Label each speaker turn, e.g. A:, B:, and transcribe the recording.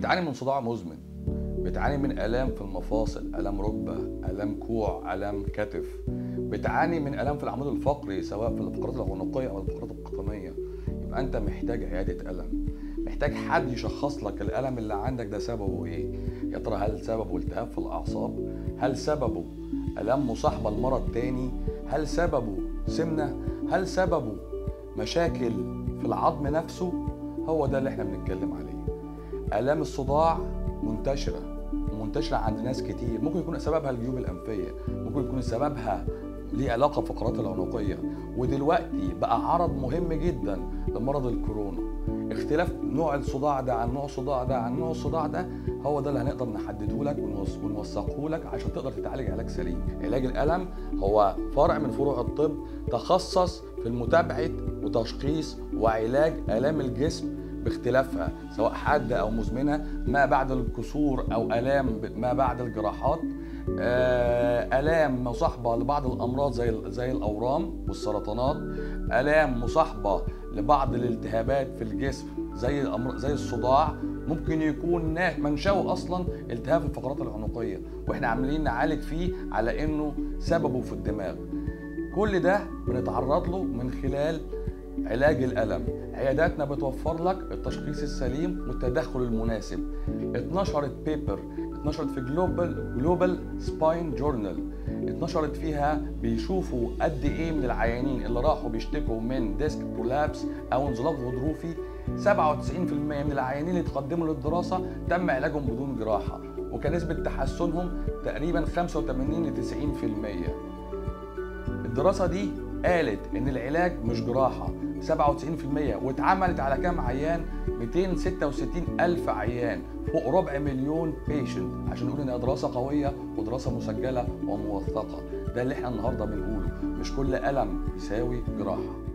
A: بتعاني من صداع مزمن بتعاني من الام في المفاصل الام ركبه الام كوع الام كتف بتعاني من الام في العمود الفقري سواء في الفقرات العنقيه او الفقرات القطنيه يبقى انت محتاج عياده الم محتاج حد يشخص لك الالم اللي عندك ده سببه ايه يا ترى هل سببه التهاب في الاعصاب هل سببه الام مصاحبه لمرض تاني هل سببه سمنه هل سببه مشاكل في العظم نفسه هو ده اللي احنا بنتكلم عليه الام الصداع منتشره ومنتشره عند ناس كتير ممكن يكون سببها الجيوب الانفيه ممكن يكون سببها ليه علاقه بالفقرات العنقيه ودلوقتي بقى عرض مهم جدا لمرض الكورونا اختلاف نوع الصداع ده عن نوع الصداع ده عن نوع الصداع ده هو ده اللي هنقدر نحدده لك ونوثقه لك عشان تقدر تتعالج علاج سليم علاج الالم هو فرع من فروع الطب تخصص في متابعه وتشخيص وعلاج الام الجسم باختلافها سواء حاده او مزمنه ما بعد الكسور او الام ما بعد الجراحات الام مصاحبه لبعض الامراض زي زي الاورام والسرطانات الام مصاحبه لبعض الالتهابات في الجسم زي الأمر... زي الصداع ممكن يكون منشأه اصلا التهاب في الفقرات العنقيه واحنا عاملين نعالج فيه على انه سببه في الدماغ كل ده بنتعرض له من خلال علاج الالم عياداتنا بتوفر لك التشخيص السليم والتدخل المناسب اتنشرت بيبر اتنشرت في جلوبال جلوبال سباين جورنال اتنشرت فيها بيشوفوا قد ايه من العيانين اللي راحوا بيشتكوا من ديسك برولابس او انزلاق غضروفي 97% من العيانين اللي تقدموا للدراسه تم علاجهم بدون جراحه وكان نسبه تحسنهم تقريبا 85 ل 90% الدراسه دي قالت ان العلاج مش جراحه 97% واتعملت على كام عيان 266 الف عيان فوق ربع مليون بيشنت عشان نقول انها دراسه قويه ودراسه مسجله وموثقه ده اللي احنا النهارده بنقوله مش كل الم يساوي جراحه